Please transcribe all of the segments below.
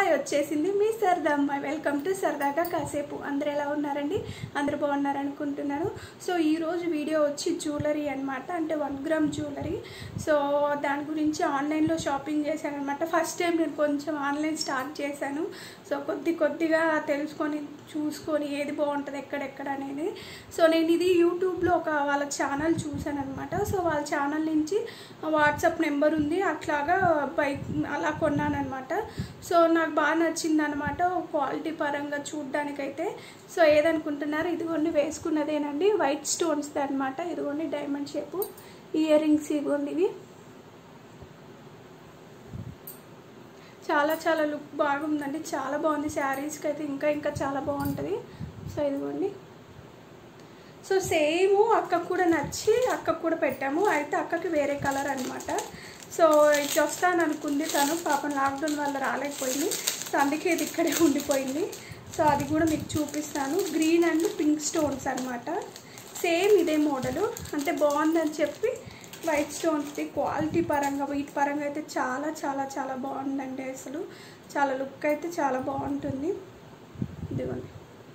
వచ్చేసింది మీ సరదా అమ్మాయి వెల్కమ్ టు సరదాగా కాసేపు అందరు ఎలా ఉన్నారండి అందరు బాగున్నారు అనుకుంటున్నాను సో ఈరోజు వీడియో వచ్చి జ్యువెలరీ అనమాట అంటే వన్ గ్రామ్ జ్యువెలరీ సో దాని గురించి ఆన్లైన్లో షాపింగ్ చేశాను అనమాట ఫస్ట్ టైం నేను కొంచెం ఆన్లైన్ స్టార్ట్ చేశాను సో కొద్ది కొద్దిగా తెలుసుకొని చూసుకొని ఏది బాగుంటుంది ఎక్కడెక్కడ అనేది సో నేను ఇది యూట్యూబ్లో ఒక వాళ్ళ ఛానల్ చూశాను అనమాట సో వాళ్ళ ఛానల్ నుంచి వాట్సాప్ నెంబర్ ఉంది అట్లాగా బైక్ అలా కొన్నానమాట సో నాకు బాగా నచ్చింది అనమాట క్వాలిటీ పరంగా చూడ్డానికైతే సో ఏదనుకుంటున్నారు ఇదిగోండి వేసుకున్నదేనండి వైట్ స్టోన్స్ అనమాట ఇదిగోండి డైమండ్ షేపు ఇయర్ రింగ్స్ ఇదిగోండి ఇవి చాలా చాలా లుక్ బాగుందండి చాలా బాగుంది శారీస్కి అయితే ఇంకా ఇంకా చాలా బాగుంటుంది సో ఇదిగోండి సో సేమ్ అక్కకు కూడా నచ్చి అక్కకు కూడా పెట్టాము అయితే అక్కకి వేరే కలర్ అనమాట సో ఇది వస్తాను అనుకుంది తను పాపం లాక్డౌన్ వల్ల రాలేకపోయింది సో అందుకే ఇది ఇక్కడే ఉండిపోయింది సో అది కూడా మీకు చూపిస్తాను గ్రీన్ అండ్ పింక్ స్టోన్స్ అనమాట సేమ్ ఇదే మోడలు అంటే బాగుందని చెప్పి వైట్ స్టోన్స్ది క్వాలిటీ పరంగా వీటి పరంగా అయితే చాలా చాలా చాలా బాగుందండి అసలు చాలా లుక్ అయితే చాలా బాగుంటుంది ఇదిగోండి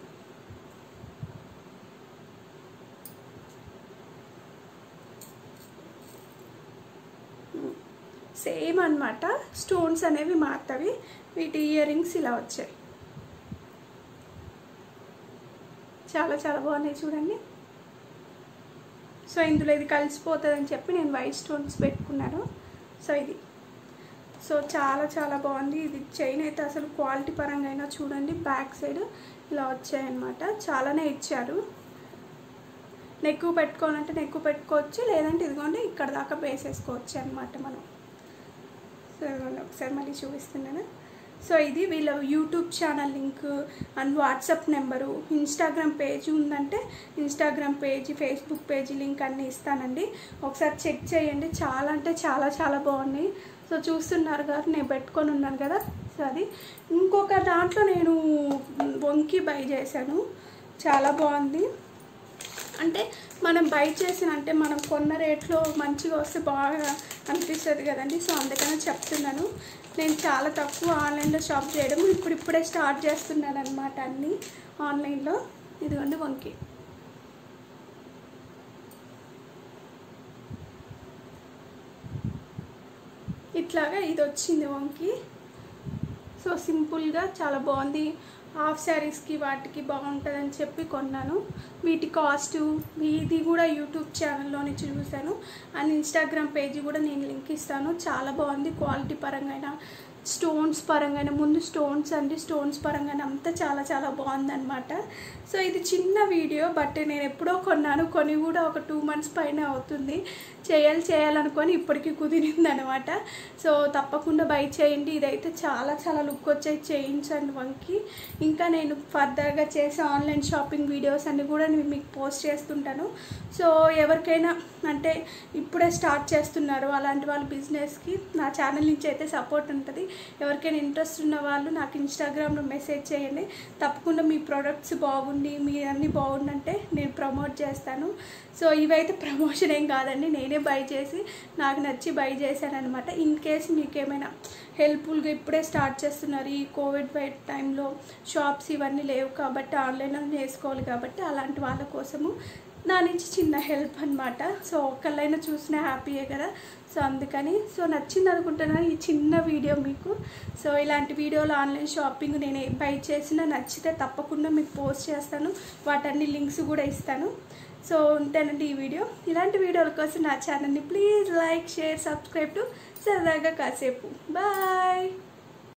సేమ్ అనమాట స్టోన్స్ అనేవి మారుతవి వీటి ఇయర్ రింగ్స్ ఇలా వచ్చాయి చాలా చాలా బాగున్నాయి చూడండి సో ఇందులో ఇది కలిసిపోతుందని చెప్పి నేను వైట్ స్టోన్స్ పెట్టుకున్నాను సో ఇది సో చాలా చాలా బాగుంది ఇది చైన్ అయితే అసలు క్వాలిటీ పరంగా అయినా చూడండి బ్యాక్ సైడ్ ఇలా వచ్చాయన్నమాట చాలానే ఇచ్చారు నెక్కు పెట్టుకోవాలంటే నెక్కు పెట్టుకోవచ్చు లేదంటే ఇదిగోండి ఇక్కడ దాకా వేసేసుకోవచ్చు అనమాట మనం సో ఒకసారి మళ్ళీ చూపిస్తున్నాను సో ఇది వీళ్ళ YouTube channel link and WhatsApp number Instagram page ఉందంటే Instagram page Facebook page link అన్నీ ఇస్తానండి ఒకసారి చెక్ చేయండి చాలా అంటే చాలా చాలా బాగున్నాయి సో చూస్తున్నారు గారు నేను పెట్టుకొని ఉన్నాను కదా సో అది ఇంకొక దాంట్లో నేను వంకి బై చేశాను చాలా బాగుంది అంటే మనం బై చేసిన అంటే మనం కొన్న రేట్లో మంచిగా వస్తే బాగా అనిపిస్తుంది కదండి సో అందుకనే చెప్తున్నాను నేను చాలా తక్కువ ఆన్లైన్లో షాప్ చేయడం ఇప్పుడు ఇప్పుడే స్టార్ట్ చేస్తున్నాను అనమాట అన్నీ ఆన్లైన్లో ఇదిగోండి వంకి ఇట్లాగా ఇది వచ్చింది వంకి సో సింపుల్గా చాలా బాగుంది హాఫ్ శారీస్కి వాటికి బాగుంటుందని చెప్పి కొన్నాను వీటి కాస్ట్ ఇది కూడా యూట్యూబ్ ఛానల్లోనే చూశాను అండ్ ఇన్స్టాగ్రామ్ పేజీ కూడా నేను లింక్ ఇస్తాను చాలా బాగుంది క్వాలిటీ పరంగా స్టోన్స్ పరంగానే ముందు స్టోన్స్ అండి స్టోన్స్ పరంగానే అంతా చాలా చాలా బాగుందన్నమాట సో ఇది చిన్న వీడియో బట్ నేను ఎప్పుడో కొన్నాను కొని కూడా ఒక టూ మంత్స్ పైన అవుతుంది చేయాలి చేయాలనుకొని ఇప్పటికీ కుదిరింది అనమాట సో తప్పకుండా బై చేయండి ఇదైతే చాలా చాలా లుక్ వచ్చాయి చైన్స్ అండ్ వంకి ఇంకా నేను ఫర్దర్గా చేసే ఆన్లైన్ షాపింగ్ వీడియోస్ అన్ని కూడా నేను మీకు పోస్ట్ చేస్తుంటాను సో ఎవరికైనా అంటే ఇప్పుడే స్టార్ట్ చేస్తున్నారు అలాంటి వాళ్ళ బిజినెస్కి నా ఛానల్ నుంచి అయితే సపోర్ట్ ఉంటుంది ఎవరికైనా ఇంట్రెస్ట్ ఉన్న వాళ్ళు నాకు ఇన్స్టాగ్రామ్లో మెసేజ్ చేయండి తప్పకుండా మీ ప్రొడక్ట్స్ బాగుండి మీ అన్నీ బాగుందంటే నేను ప్రమోట్ చేస్తాను సో ఇవైతే ప్రమోషన్ ఏం కాదండి నేనే బై చేసి నాకు నచ్చి బై చేశాను అనమాట ఇన్ కేస్ మీకు ఏమైనా హెల్ప్ఫుల్గా ఇప్పుడే స్టార్ట్ చేస్తున్నారు ఈ కోవిడ్ వైట్ టైంలో షాప్స్ ఇవన్నీ లేవు కాబట్టి ఆన్లైన్లో చేసుకోవాలి కాబట్టి అలాంటి వాళ్ళ కోసము నా నుంచి చిన్న హెల్ప్ అనమాట సో ఒకళ్ళైనా చూసినా హ్యాపీయే కదా సో అందుకని సో నచ్చింది అనుకుంటున్నాను ఈ చిన్న వీడియో మీకు సో ఇలాంటి వీడియోలు ఆన్లైన్ షాపింగ్ నేను బై చేసినా నచ్చితే తప్పకుండా మీకు పోస్ట్ చేస్తాను వాటన్ని లింక్స్ కూడా ఇస్తాను సో ఉంటేనండి ఈ వీడియో ఇలాంటి వీడియోల కోసం నా ఛానల్ని please like share subscribe to సరదాగా కాసేపు బాయ్